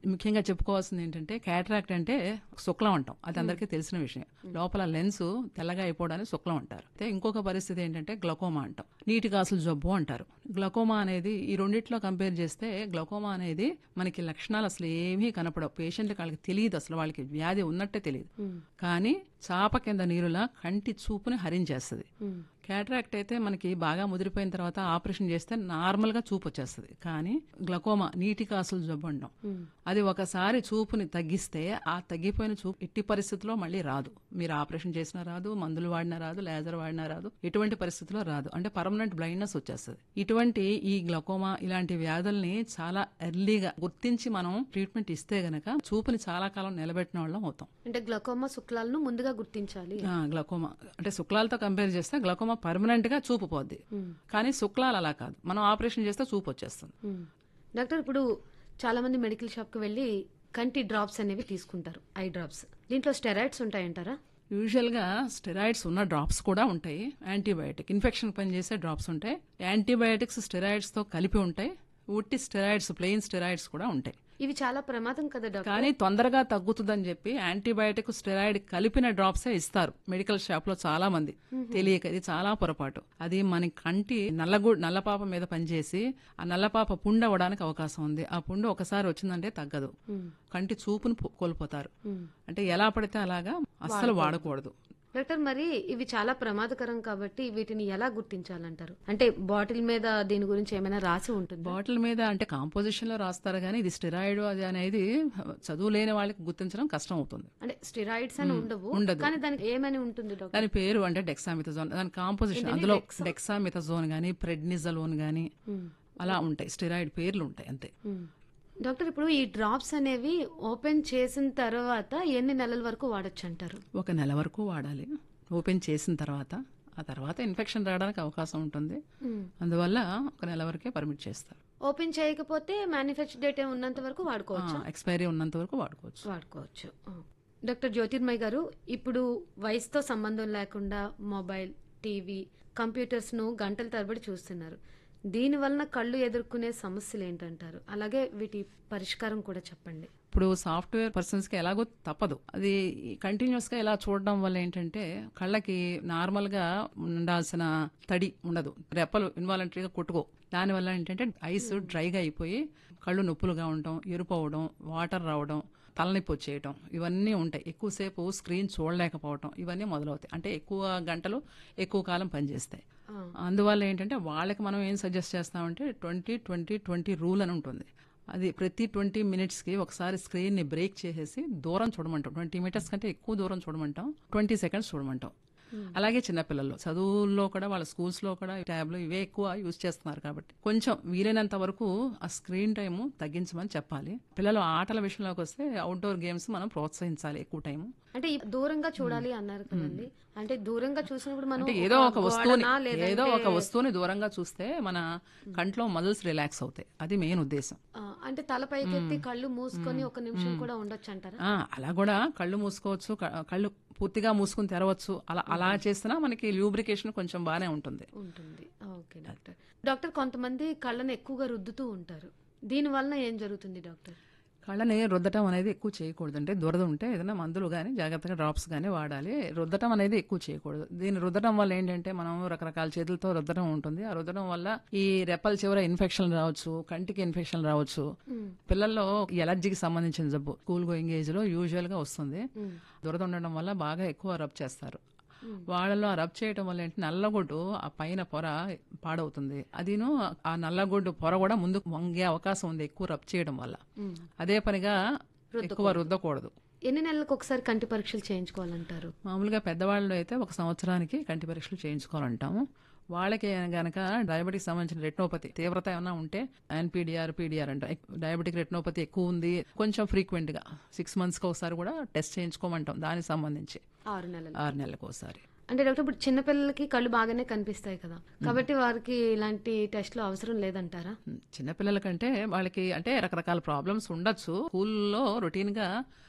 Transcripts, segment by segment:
ముఖ్యంగా చెప్పుకోవాల్సింది ఏంటంటే క్యాటరాక్ట్ అంటే శుక్లం అంటాం అది అందరికీ తెలిసిన విషయం లోపల లెన్స్ తెల్లగా అయిపోవడానికి శుక్లం అంటారు అయితే ఇంకొక పరిస్థితి ఏంటంటే గ్లకోమా అంటాం నీటి కాసులు జబ్బు అంటారు గ్లకోమా అనేది ఈ రెండిట్లో కంపేర్ చేస్తే గ్లకోమా అనేది మనకి లక్షణాలు అసలు ఏమీ కనపడవు పేషెంట్కి వాళ్ళకి తెలియదు అసలు వాళ్ళకి వ్యాధి ఉన్నట్టే తెలియదు కానీ చాప కింద నీరులా కంటి చూపుని హరించేస్తుంది క్యాటరాక్ట్ అయితే మనకి బాగా ముదిరిపోయిన తర్వాత ఆపరేషన్ చేస్తే నార్మల్ గా చూపు వచ్చేస్తుంది కానీ గ్లకోమా నీటి కాసులు జబ్బు అంటాం అది ఒకసారి చూపుని తగ్గిస్తే ఆ తగ్గిపోయిన చూపు ఎట్టి పరిస్థితుల్లో మళ్ళీ రాదు మీరు ఆపరేషన్ చేసినా రాదు మందులు వాడినా రాదు లేజర్ వాడినా రాదు ఎటువంటి పరిస్థితుల్లో రాదు అంటే పర్మనెంట్ బ్లైండ్నెస్ వచ్చేస్తుంది ఇటువంటి ఈ గ్లకోమా ఇలాంటి వ్యాధుల్ని చాలా ఎర్లీగా గుర్తించి మనం ట్రీట్మెంట్ ఇస్తే గనక చూపుని చాలా కాలం నిలబెట్టిన వాళ్ళం అవుతాం అంటే గ్లకోమా శుక్లాలను ముందుగా గుర్తించాలి ఆ, గ్లకోమా అంటే శుక్లాలతో కంపేర్ చేస్తే గ్లకోమా పర్మనెంట్ గా చూపు పోద్ది కానీ శుక్లాలు అలా కాదు మనం ఆపరేషన్ చేస్తే చూపు వచ్చేస్తుంది మ్మ్. డాక్టర్ ఇప్పుడు చాలా మంది మెడికల్ షాప్ కి వెళ్ళి కంటి డ్రాప్స్ అనేవి తీసుకుంటారు ఐ డ్రాప్స్ దీంట్లో స్టెరాయిడ్స్ ఉంటాయంటారా యూజువల్ గా స్టెరాయిడ్స్ ఉన్న డ్రాప్స్ కూడా ఉంటాయి యాంటీబయాటిక్ ఇన్ఫెక్షన్ పనిచేసే డ్రాప్స్ ఉంటాయి యాంటీబయాటిక్స్ స్టెరాయిడ్స్ తో కలిపి ఉంటాయి ఉట్టి స్టెరాయిడ్స్ ప్లెయిన్ స్టెరాయిడ్స్ కూడా ఉంటాయి ఇవి చాలా ప్రమాదం కదా డాక్టర్ కానీ తొందరగా తగ్గుతుందని చెప్పి యాంటీబయాటిక్ స్టెరాయిడ్ కలిపిన డ్రాప్సే ఇస్తారు మెడికల్ షాప్ లో చాలా మంది తెలియక ఇది చాలా పొరపాటు అది మన కంటి నల్లగు నల్లపాప మీద పనిచేసి ఆ నల్లపాప పుండు అవ్వడానికి అవకాశం ఉంది ఆ పుండు ఒకసారి వచ్చిందంటే తగ్గదు కంటి చూపును పో- కోల్పోతారు అంటే ఎలా పడితే అలాగా అస్సలు వాడకూడదు డాక్టర్ మరి ఇవి చాలా ప్రమాదకరం కాబట్టి వీటిని ఎలా గుర్తించాలంటారు అంటే బాటిల్ మీద దీని గురించి ఏమైనా రాసి ఉంటుంది బాటిల్ మీద అంటే కాంపోజిషన్ లో రాస్తారు కానీ ఇది స్టెరాయిడ్ అది అనేది చదువు లేని వాళ్ళకి గుర్తించడం కష్టం అవుతుంది అంటే స్టెరాయిడ్స్ అని ఉండవు ఉండదు. కానీ దానికి ఏమని ఉంటుంది డాక్టర్ దాని పేరు అంటే డెక్సామిథజోన్ దాని కాంపోజిషన్ అందులో డెక్సామిథజోన్ గానీ ప్రెడ్నిజలోన్ గానీ అలా ఉంటాయి స్టెరాయిడ్ పేర్లు ఉంటాయి అంతే మ్మ్. డాక్టర్ ఇప్పుడు ఈ డ్రాప్స్ అనేవి ఓపెన్ చేసిన తర్వాత ఎన్ని నెలల వరకు వాడొచ్చు అంటారు ఒక నెల వరకు వాడాలి ఓపెన్ చేసిన తర్వాత ఆ తర్వాత ఇన్ఫెక్షన్ రావడానికి అవకాశం ఉంటుంది అందువల్ల ఒక నెల వరకే పర్మిట్ చేస్తారు ఓపెన్ చేయకపోతే మ్యానుఫ్యాక్చర్ డేట్ ఉన్నంత వరకు వాడుకోవచ్చు ఎక్స్పైరీ ఉన్నంత వరకు వాడుకోవచ్చు వాడుకోవచ్చు ఆ. డాక్టర్ జ్యోతిర్మయ్ గారు ఇప్పుడు వయసుతో సంబంధం లేకుండా మొబైల్ టీవీ కంప్యూటర్స్ ను గంటల తరబడి చూస్తున్నారు దీని వలన కళ్ళు ఎదుర్కొనే సమస్యలు ఏంటంటారు అలాగే వీటి పరిష్కారం కూడా చెప్పండి ఇప్పుడు సాఫ్ట్వేర్ పర్సన్స్ కి ఎలాగో తప్పదు అది కంటిన్యూస్ గా ఇలా చూడడం వల్ల ఏంటంటే కళ్ళకి నార్మల్ గా ఉండాల్సిన తడి ఉండదు రెప్పలు ఇన్వాలంటరీగా కొట్టుకో దానివల్ల ఏంటంటే ఐస్ డ్రైగా అయిపోయి కళ్ళు నొప్పులుగా ఉండటం ఎరుపు అవడం వాటర్ రావడం తలనొప్పి వచ్చేయటం ఇవన్నీ ఉంటాయి ఎక్కువసేపు స్క్రీన్ చూడలేకపోవటం ఇవన్నీ మొదలవుతాయి అంటే ఎక్కువ గంటలు ఎక్కువ కాలం పనిచేస్తాయి అందువల్ల ఏంటంటే వాళ్ళకి మనం ఏం సజెస్ట్ చేస్తామంటే ట్వంటీ ట్వంటీ ట్వంటీ రూల్ అని ఉంటుంది అది ప్రతి ట్వంటీ మినిట్స్కి ఒకసారి స్క్రీన్ని బ్రేక్ చేసేసి దూరం చూడమంటాం ట్వంటీ మీటర్స్ కంటే ఎక్కువ దూరం చూడమంటాం ట్వంటీ సెకండ్స్ చూడమంటాం అలాగే చిన్నపిల్లలు చదువుల్లో కూడా వాళ్ళ స్కూల్స్ లో కూడా ట్యాబ్లు ఇవే ఎక్కువ యూజ్ చేస్తున్నారు కాబట్టి కొంచెం వీలైనంత వరకు ఆ స్క్రీన్ టైం తగ్గించమని చెప్పాలి పిల్లలు ఆటల విషయంలోకి వస్తే అవుట్డోర్ గేమ్స్ మనం ప్రోత్సహించాలి ఎక్కువ టైం అంటే ఈ దూరంగా చూడాలి అన్నారు కదండి అంటే దూరంగా చూసినప్పుడు మనం అంటే ఏదో ఒక వస్తువుని గోడనా లేదంటే- ఏదో ఒక వస్తువుని దూరంగా చూస్తే మన కంట్లో మజిల్స్ రిలాక్స్ అవుతాయి అది మెయిన్ ఉద్దేశం ఆ, అంటే తల పైకెత్తి కళ్ళు మూసుకొని ఒక నిమిషం కూడా ఉండొచ్చు అంటారా ఆ, అలా కూడా కళ్ళు మూసుకోవచ్చు క- కళ్ళు పూర్తిగా మూసుకుని తెరవచ్చు అలా అలా చేసినా మనకి ల్యూబ్రికేషన్ కొంచెం బాగానే ఉంటుంది ఉంటుంది ఓకే డాక్టర్ డాక్టర్ కొంతమంది కళ్ళని ఎక్కువగా రుద్దుతూ ఉంటారు దీని వలన ఏం జరుగుతుంది డాక్టర్ కళ్ళని రుద్దటం అనేది ఎక్కువ చేయకూడదు అంటే దురద ఉంటే ఏదైనా మందులు కానీ జాగ్రత్తగా డ్రాప్స్ కానీ వాడాలి రుద్దటం అనేది ఎక్కువ చేయకూడదు దీన్ని రుద్దటం వల్ల ఏంటంటే మనం రకరకాల చేతులతో రుద్దడం ఉంటుంది ఆ రుద్దడం వల్ల ఈ రెప్పల చివర ఇన్ఫెక్షన్ రావచ్చు కంటికి ఇన్ఫెక్షన్ రావచ్చు పిల్లల్లో ఈ ఎలర్జీకి సంబంధించిన జబ్బు స్కూల్ గోయింగ్ ఏజ్ లో యూజువల్ గా వస్తుంది దురద ఉండడం వల్ల బాగా ఎక్కువ రబ్ చేస్తారు వాళ్ళలో ఆ రబ్ చేయటం వల్ల ఏంటి నల్లగొడ్డు ఆ పైన పొర పాడవుతుంది అదిను ఆ నల్లగొడ్డు పొర కూడా ముందుకు వంగే అవకాశం ఉంది ఎక్కువ రబ్ చేయడం వల్ల అదే పనిగా ఎక్కువ రుద్దకూడదు ఎన్ని నెలలకు ఒకసారి కంటి పరీక్షలు చేయించుకోవాలంటారు మామూలుగా పెద్దవాళ్ళు అయితే ఒక సంవత్సరానికి కంటి పరీక్షలు చేయించుకోవాలంటాము వాళ్ళకి గనక డయాబెటిక్ సంబంధించిన రెట్నోపతి తీవ్రత ఏమైనా ఉంటే ఎన్పీడిఆర్ పీడిఆర్ అంట డయాబెటిక్ రెట్నోపతి ఎక్కువ ఉంది కొంచెం ఫ్రీక్వెంట్ గా సిక్స్ మంత్స్ కి ఒకసారి కూడా టెస్ట్ చేయించుకోమంటాం దానికి సంబంధించి ఆరు నెలలు ఆరు నెలలకు ఒకసారి అంటే డాక్టర్ ఇప్పుడు చిన్నపిల్లలకి కళ్ళు బాగానే కనిపిస్తాయి కదా కాబట్టి వారికి ఇలాంటి టెస్ట్లు అవసరం లేదంటారా చిన్నపిల్లల కంటే వాళ్ళకి అంటే రకరకాల ప్రాబ్లమ్స్ ఉండొచ్చు స్కూల్లో రొటీన్గా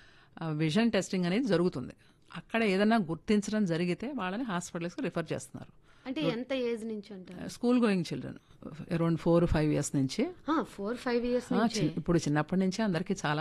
విజన్ టెస్టింగ్ అనేది జరుగుతుంది అక్కడ ఏదైనా గుర్తించడం జరిగితే వాళ్ళని హాస్పిటల్స్కి రిఫర్ చేస్తున్నారు అంటే ఎంత ఏజ్ నుంచి అంటారు school going children around four five years నుంచి ఫోర్ ఫైవ్ ఇయర్స్ ఆ, చి- ఇప్పుడు చిన్నప్పటి నుంచి అందరికీ చాలా